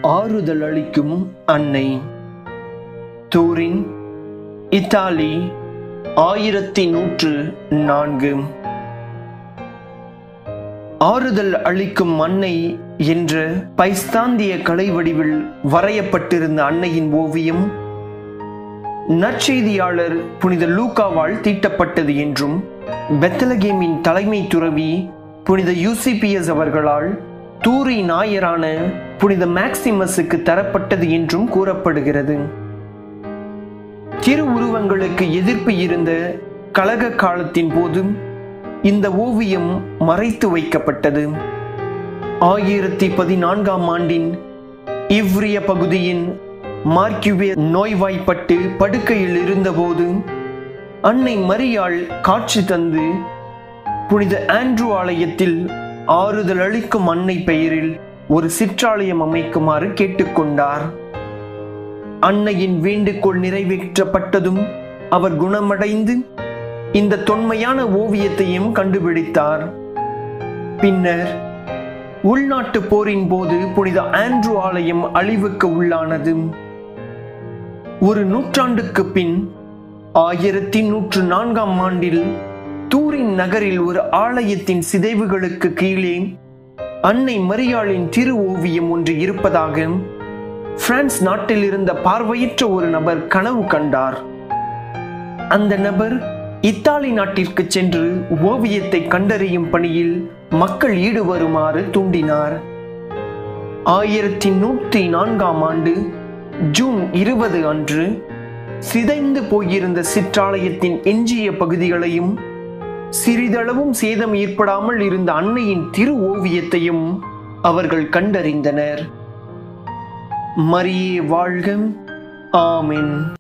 ஆறுதல் அளிக்கும் அன்னை தூரின் இத்தாலி ஆயிரத்தி நூற்று நான்கு ஆறுதல் அளிக்கும் அன்னை என்ற பைஸ்தாந்திய கலை வடிவில் வரையப்பட்டிருந்த அன்னையின் ஓவியம் நற்செய்தியாளர் புனித லூக்காவால் தீட்டப்பட்டது என்றும் பெத்தலகேமின் தலைமை துறவி புனித யூசிபியஸ் அவர்களால் தூரி நாயரான புனித மேக்சிமஸுக்கு தரப்பட்டது என்றும் கூறப்படுகிறது திருவுருவங்களுக்கு எதிர்ப்பு இருந்த கழக காலத்தின் போதும் இந்த ஓவியம் மறைத்து வைக்கப்பட்டது ஆயிரத்தி பதினான்காம் ஆண்டின் இவ்ரிய பகுதியின் மார்க்யூவே நோய்வாய்ப்பட்டு படுக்கையில் இருந்தபோது அன்னை மரியாள் காட்சி தந்து புனித ஆண்ட்ரூ ஆலயத்தில் ஆறுதல் அளிக்கும் அன்னை பெயரில் ஒரு சிற்றாலயம் அமைக்குமாறு கேட்டுக்கொண்டார் அன்னையின் வேண்டுகோள் நிறைவேற்றப்பட்டதும் அவர் குணமடைந்து இந்த தொன்மையான ஓவியத்தையும் கண்டுபிடித்தார் பின்னர் உள்நாட்டு போரின் போது புனித ஆண்ட்ரூ ஆலயம் அழிவுக்கு உள்ளானது ஒரு நூற்றாண்டுக்கு பின் ஆயிரத்தி நூற்று நான்காம் ஆண்டில் தூரின் நகரில் ஒரு ஆலயத்தின் சிதைவுகளுக்கு கீழே அன்னை மரியாளின் திரு ஓவியம் ஒன்று இருப்பதாக பிரான்ஸ் நாட்டில் இருந்த பார்வையற்ற ஒரு நபர் கனவு கண்டார் அந்த நபர் இத்தாலி நாட்டிற்கு சென்று ஓவியத்தை கண்டறியும் பணியில் மக்கள் ஈடுபடுமாறு தூண்டினார் ஆயிரத்தி நூற்றி நான்காம் ஆண்டு ஜூன் இருபது அன்று சிதைந்து போயிருந்த சிற்றாலயத்தின் எஞ்சிய பகுதிகளையும் சிறிதளவும் சேதம் ஏற்படாமல் இருந்த அன்னையின் திரு ஓவியத்தையும் அவர்கள் கண்டறிந்தனர் மரியே வாழ்க ஆமென்